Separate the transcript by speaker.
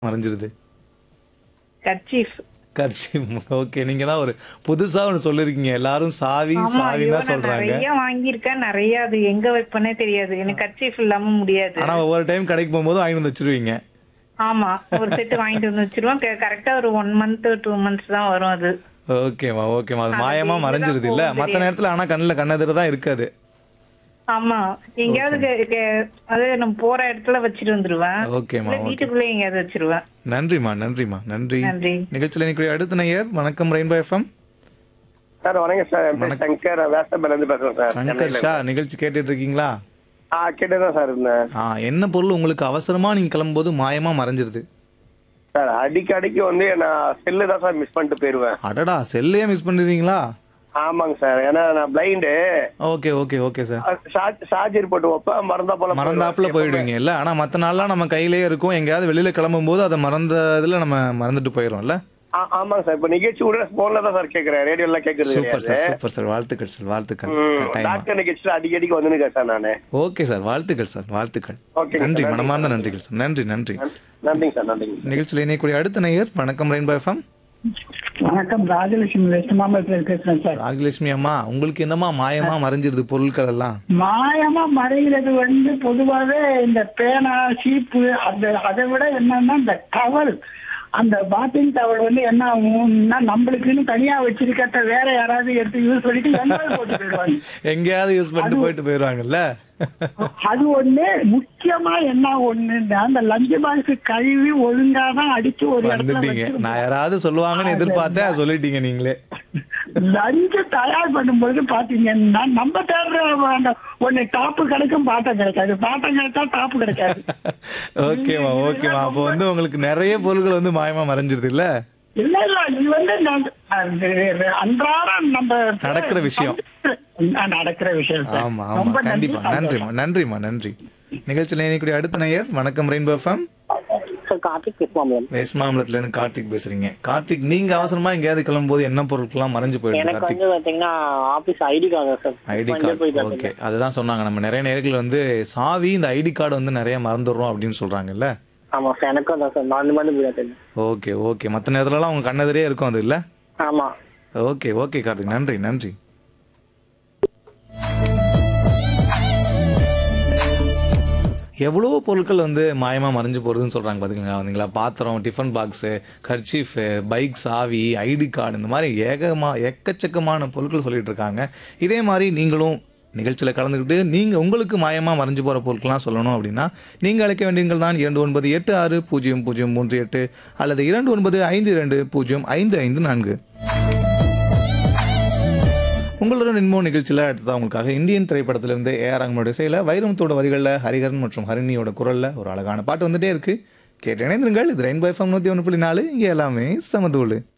Speaker 1: மறைஞ்சிருது
Speaker 2: kerchief
Speaker 1: கர்ச்சி okay நீங்க தான் ஒரு புதுசா ஒன்று சொல்லிருக்கீங்க எல்லாரும் சாவி
Speaker 2: ஆமா
Speaker 1: சாவி
Speaker 2: ஐயோ
Speaker 1: தான்
Speaker 2: நான்
Speaker 1: சொல்றாங்க
Speaker 2: நிறைய வாங்கியிருக்கேன் நிறைய அது எங்க வைப்பனே தெரியாது எனக்கு கர்ச்சீஃப் இல்லாம முடியாது
Speaker 1: ஆனா ஒவ்வொரு டைம் கடைக்கு போகும்போது வாங்கி வந்து வச்சிருவீங்க
Speaker 2: ஆமா ஒரு செட் வாங்கிட்டு வந்து வச்சிருவோம் கரெக்டா ஒரு ஒன் மந்த் டூ மந்த்ஸ் தான் வரும் அது
Speaker 1: ஓகேமா ஓகேமா அது
Speaker 2: அது
Speaker 1: மாயமா
Speaker 2: எங்கதான்
Speaker 1: மறைஞ்சிருது இல்ல
Speaker 2: போகும்
Speaker 1: மத்த நேரத்துல ஆனா கண்ணுல கண்ணெதிர தான் இருக்காது
Speaker 2: ஆமா எங்கேயாவது கே- கே- அது நம்ம போற இடத்துல வச்சுட்டு வந்துருவேன்
Speaker 1: ஓகேமா
Speaker 2: இல்ல
Speaker 1: ஓகே
Speaker 2: வீட்டுக்குள்ளே எங்கேயாவது வச்சிருவேன்
Speaker 1: நன்றிமா நன்றிமா நன்றி
Speaker 2: நன்றி
Speaker 1: நிகழ்ச்சியில் இன்னைக்கு அடுத்த நேயர் வணக்கம் ரெயின்போ எஃப்எம்
Speaker 3: சார் வணக்கம் சார் என் பேர் சங்கர் வேஸ்டபேல இருந்து பேசுறேன் சார்
Speaker 1: சங்கர்
Speaker 3: சென்னையில.
Speaker 1: ஷா நிகழ்ச்சி கேட்டுட்டு இருக்கீங்களா
Speaker 3: ஆ கேட்டுதான் சார் இருந்தேன்
Speaker 1: ஆ என்ன பொருள் உங்களுக்கு அவசரமா நீங்க கிளம்பும்போது மாயமா மறைஞ்சிருது
Speaker 3: சார் அடிக்கடிக்கு வந்து நான் செல்லு தான் சார் மிஸ் பண்ணிட்டு போயிருவேன்
Speaker 1: அடடா செல்லையே மிஸ் பண்ணிடுவீங்களா
Speaker 3: ஆமாங்க சார் ஏன்னா நான் blind
Speaker 1: okay okay okay sir
Speaker 3: charger போட்டு வைப்பேன் மறந்தா போல
Speaker 1: மறந்தாப்புல போயிடுவீங்க இல்ல ஆனா மத்த நாள்லாம் நம்ம கையிலேயே இருக்கும் எங்கேயாவது வெளியில கிளம்பும் போது அதை மறந்த இதுல நம்ம மறந்துட்டு போயிடும்ல
Speaker 3: ஆ- ஆமாங்க சார் இப்ப நிகழ்ச்சி கூட போன்ல தான் சார் கேக்குறேன் ரேடியோல கேக்குறது
Speaker 1: சூப்பர்
Speaker 3: கிடையாது
Speaker 1: சார் சூப்பர் சார் வாழ்த்துக்கள் சார் வாழ்த்துக்கள்
Speaker 3: ம்,
Speaker 1: கட்டாயமா
Speaker 3: டாக்டர் நிகழ்ச்சியில அடிக்கடிக்கு வந்துருக்கேன் சார் நானு
Speaker 1: ஓகே சார் வாழ்த்துக்கள் சார் வாழ்த்துக்கள்
Speaker 3: ஓகேங்க
Speaker 1: நன்றி
Speaker 3: சார், நன்றி
Speaker 1: மனமார்ந்த நன்றிகள் சார் நன்றி நன்றி
Speaker 3: நன்றிங்க சார் நன்றிங்க
Speaker 1: நிகழ்ச்சியில் இணையக்கூடிய அடுத்த நேயர் வணக்கம் ரெயின்போ எஃப்எம்
Speaker 4: வணக்கம் ராஜலட்சுமி வெஸ்ட் மாம்பலத்தில் பேசுறேன் சார்
Speaker 1: ராஜலட்சுமி அம்மா உங்களுக்கு என்னமா மாயமா மறைஞ்சிருது பொருட்கள் எல்லாம்
Speaker 4: மாயமா மறைகிறது வந்து பொதுவாகவே இந்த பேனா சீப்பு அந்த அதை விட என்னன்னா இந்த டவல் அந்த பாத்திங் டவல் வந்து என்ன ஆகும்னா நம்மளுக்குன்னு தனியா வச்சிருக்கிறத வேற யாராவது எடுத்து யூஸ் பண்ணிட்டு எங்காவது போட்டு போயிடுவாங்க
Speaker 1: எங்கேயாவது யூஸ் பண்ணிட்டு போயிட்டு போயிடுவாங்கல்ல
Speaker 4: அது ஒண்ணு முக்கியமா என்ன ஒண்ணுன்னா அந்த லஞ்சு பாக்ஸ் கழுவி ஒழுங்கா தான் அடிச்சு ஒரு இடத்துல
Speaker 1: வந்துட்டீங்க
Speaker 4: வச்சிருப்போம்.
Speaker 1: நான் யாராவது சொல்லுவாங்கன்னு எதிர்பார்த்தேன் அதை சொல்லிட்டீங்க நீங்களே
Speaker 4: லஞ்சு தயார் பண்ணும்போது பாத்தீங்கன்னா நம்ம தேடுற அந்த ஒண்ணு டாப்பு கிடைக்கும் பாட்டம் கிடைக்காது பாட்டம் கிடைச்சா டாப்பு கிடைக்காது
Speaker 1: ஓகேமா ஓகேமா அப்போ வந்து உங்களுக்கு நிறைய பொருட்கள் வந்து மாயமா மறைஞ்சிருது இல்ல
Speaker 4: இல்ல இல்ல இது வந்து நான் அது அன்றாடம் நம்ம
Speaker 1: நடக்கிற விஷயம்.
Speaker 4: ஆ, நடக்கிற விஷயம் சார்.
Speaker 1: ஆமா ஆமா
Speaker 4: ரொம்ப
Speaker 1: கண்டிப்பா
Speaker 4: நன்றி
Speaker 1: நன்றிமா நன்றிமா நன்றி நிகழ்ச்சியில் இணையக்கூடிய அடுத்த நேயர் வணக்கம் ரெயின்போ எஃப்எம்
Speaker 5: சார் கார்த்திக் பேசுமா மேம்
Speaker 1: வேஸ்மாமலத்துல இருந்து கார்த்திக் பேசுறீங்க கார்த்திக் நீங்க அவசரமா எங்கேயாவது கிளம்பும்போது என்ன பொருட்கள்லாம் மறைஞ்சு போயிடுது
Speaker 5: எனக்கு
Speaker 1: கார்த்திக்
Speaker 5: வந்து பாத்தீங்கன்னா office ID card sir
Speaker 1: ID
Speaker 5: கொஞ்சம் போய்
Speaker 1: கார்டு ஓகே அதுதான் சொன்னாங்க நம்ம நிறைய நேரங்கள் வந்து சாவி இந்த ஐடி கார்டு வந்து நிறைய மறந்துடுறோம் அப்படின்னு சொல்றாங்கல்ல
Speaker 5: ஆமா சார் எனக்கும் தான் சார் நாலு மணி போய்
Speaker 1: ஓகே ஓகே மற்ற நேரத்துலலாம் உங்க கண்ணெதிரே இருக்கும் அது இல்ல
Speaker 5: ஆமா
Speaker 1: ஓகே ஓகே கார்த்திக் நன்றி நன்றி எவ்வளோ பொருட்கள் வந்து மாயமா மறைஞ்சு போறதுன்னு சொல்றாங்க பாத்தீங்களா வந்தீங்களா பாத்திரம் டிஃபன் பாக்ஸு கர்ச்சீஃபு பைக் சாவி ஐடி கார்டு இந்த மாதிரி ஏகமா எக்கச்சக்கமான பொருட்கள் சொல்லிட்டு இருக்காங்க இதே மாதிரி நீங்களும் நிகழ்ச்சியில் கலந்துக்கிட்டு நீங்கள் உங்களுக்கு மாயமாக மறைஞ்சு போகிற பொருட்கள்லாம் சொல்லணும் அப்படின்னா நீங்கள் அழைக்க வேண்டியங்கள் தான் இரண்டு ஒன்பது எட்டு ஆறு பூஜ்ஜியம் பூஜ்ஜியம் மூன்று எட்டு அல்லது இரண்டு ஒன்பது ஐந்து இரண்டு பூஜ்ஜியம் ஐந்து ஐந்து நான்கு உங்களுடன் இன்மோ நிகழ்ச்சியில் அடுத்ததாக உங்களுக்காக இந்தியன் திரைப்படத்திலிருந்து ஏஆர் ரங்கமோட இசையில் வைரமுத்தோட வரிகளில் ஹரிஹரன் மற்றும் ஹரிணியோட குரலில் ஒரு அழகான பாட்டு வந்துட்டே இருக்கு கேட்டு இணைந்திருங்கள் இது ரெயின்போ எஃப்எம் நூற்றி ஒன்று புள்ளி நாலு இங்கே எல்லாமே சமதூளு